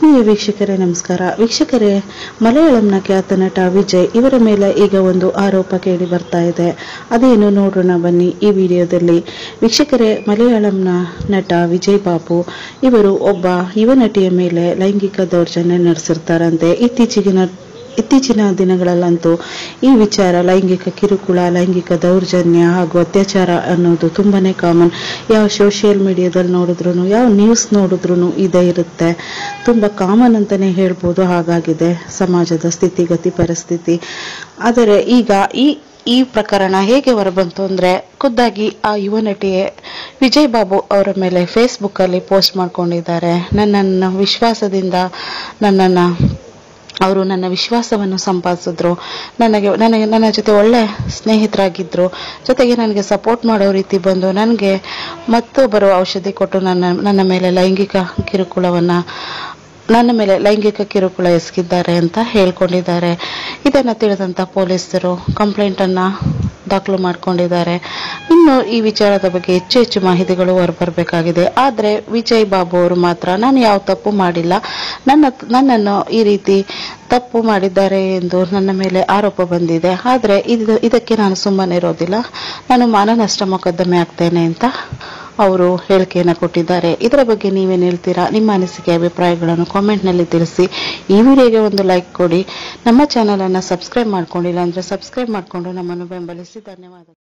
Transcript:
ಆತ್ಮೀಯ ವೀಕ್ಷಕರೇ ನಮಸ್ಕಾರ ವೀಕ್ಷಕರೇ ಮಲಯಾಳಂನ ಖ್ಯಾತ ನಟ ವಿಜಯ್ ಇವರ ಮೇಲೆ ಈಗ ಒಂದು ಆರೋಪ ಕೇಳಿ ಬರ್ತಾ ಇದೆ ಅದೇನು ನೋಡೋಣ ಬನ್ನಿ ಈ ವಿಡಿಯೋದಲ್ಲಿ ವೀಕ್ಷಕರೇ ಮಲಯಾಳಂನ ನಟ ವಿಜಯ್ ಬಾಬು ಇವರು ಒಬ್ಬ ಯುವ ನಟಿಯ ಮೇಲೆ ಲೈಂಗಿಕ ದೌರ್ಜನ್ಯ ನಡೆಸಿರ್ತಾರಂತೆ ಇತ್ತೀಚೆಗಿನ ಇತ್ತೀಚಿನ ದಿನಗಳಲ್ಲಂತೂ ಈ ವಿಚಾರ ಲೈಂಗಿಕ ಕಿರುಕುಳ ಲೈಂಗಿಕ ದೌರ್ಜನ್ಯ ಹಾಗೂ ಅತ್ಯಾಚಾರ ಅನ್ನೋದು ತುಂಬಾನೇ ಕಾಮನ್ ಯಾವ ಸೋಷಿಯಲ್ ಮೀಡಿಯಾದಲ್ಲಿ ನೋಡಿದ್ರು ಯಾವ ನ್ಯೂಸ್ ನೋಡಿದ್ರು ಇದೇ ಇರುತ್ತೆ ತುಂಬ ಕಾಮನ್ ಅಂತಾನೆ ಹೇಳ್ಬೋದು ಹಾಗಾಗಿದೆ ಸಮಾಜದ ಸ್ಥಿತಿಗತಿ ಪರಿಸ್ಥಿತಿ ಆದರೆ ಈಗ ಈ ಈ ಪ್ರಕರಣ ಹೇಗೆ ಹೊರಬಂತು ಅಂದ್ರೆ ಖುದ್ದಾಗಿ ಆ ಯುವ ನಟಿಯೇ ವಿಜಯ್ ಬಾಬು ಅವರ ಮೇಲೆ ಫೇಸ್ಬುಕ್ ಅಲ್ಲಿ ಪೋಸ್ಟ್ ಮಾಡ್ಕೊಂಡಿದ್ದಾರೆ ನನ್ನನ್ನು ವಿಶ್ವಾಸದಿಂದ ನನ್ನನ್ನ ಅವರು ನನ್ನ ವಿಶ್ವಾಸವನ್ನು ಸಂಪಾದಿಸಿದ್ರು ನನಗೆ ನನಗೆ ನನ್ನ ಜೊತೆ ಒಳ್ಳೆ ಸ್ನೇಹಿತರಾಗಿದ್ದರು ಜೊತೆಗೆ ನನಗೆ ಸಪೋರ್ಟ್ ಮಾಡೋ ರೀತಿ ಬಂದು ನನಗೆ ಮತ್ತೊಬ್ಬರು ಔಷಧಿ ಕೊಟ್ಟು ನನ್ನ ನನ್ನ ಮೇಲೆ ಲೈಂಗಿಕ ಕಿರುಕುಳವನ್ನು ನನ್ನ ಮೇಲೆ ಲೈಂಗಿಕ ಕಿರುಕುಳ ಎಸಗಿದ್ದಾರೆ ಅಂತ ಹೇಳ್ಕೊಂಡಿದ್ದಾರೆ ಇದನ್ನು ತಿಳಿದಂಥ ಪೊಲೀಸರು ಕಂಪ್ಲೇಂಟನ್ನು ದಾಖಲು ಮಾಡ್ಕೊಂಡಿದ್ದಾರೆ ಇನ್ನು ಈ ವಿಚಾರದ ಬಗ್ಗೆ ಹೆಚ್ಚು ಹೆಚ್ಚು ಮಾಹಿತಿಗಳು ಹೊರಬರಬೇಕಾಗಿದೆ ಆದರೆ ವಿಜಯ್ ಬಾಬು ಅವರು ಮಾತ್ರ ನಾನು ಯಾವ ತಪ್ಪು ಮಾಡಿಲ್ಲ ನನ್ನ ನನ್ನನ್ನು ಈ ರೀತಿ ತಪ್ಪು ಮಾಡಿದ್ದಾರೆ ಎಂದು ನನ್ನ ಮೇಲೆ ಆರೋಪ ಬಂದಿದೆ ಆದರೆ ಇದು ಇದಕ್ಕೆ ನಾನು ಸುಮ್ಮನೆ ಇರೋದಿಲ್ಲ ನಾನು ಮಾನನಷ್ಟ ಮೊಕದ್ದಮೆ ಆಗ್ತೇನೆ ಅಂತ ಅವರು ಹೇಳಿಕೆಯನ್ನು ಕೊಟ್ಟಿದ್ದಾರೆ ಇದರ ಬಗ್ಗೆ ನೀವೇನು ಹೇಳ್ತೀರಾ ನಿಮ್ಮ ಅನಿಸಿಕೆ ಅಭಿಪ್ರಾಯಗಳನ್ನು ಕಾಮೆಂಟ್ನಲ್ಲಿ ತಿಳಿಸಿ ಈ ವಿಡಿಯೋಗೆ ಒಂದು ಲೈಕ್ ಕೊಡಿ ನಮ್ಮ ಚಾನಲನ್ನು ಸಬ್ಸ್ಕ್ರೈಬ್ ಮಾಡ್ಕೊಂಡಿಲ್ಲ ಅಂದರೆ ಸಬ್ಸ್ಕ್ರೈಬ್ ಮಾಡಿಕೊಂಡು ನಮ್ಮನ್ನು ಬೆಂಬಲಿಸಿ ಧನ್ಯವಾದ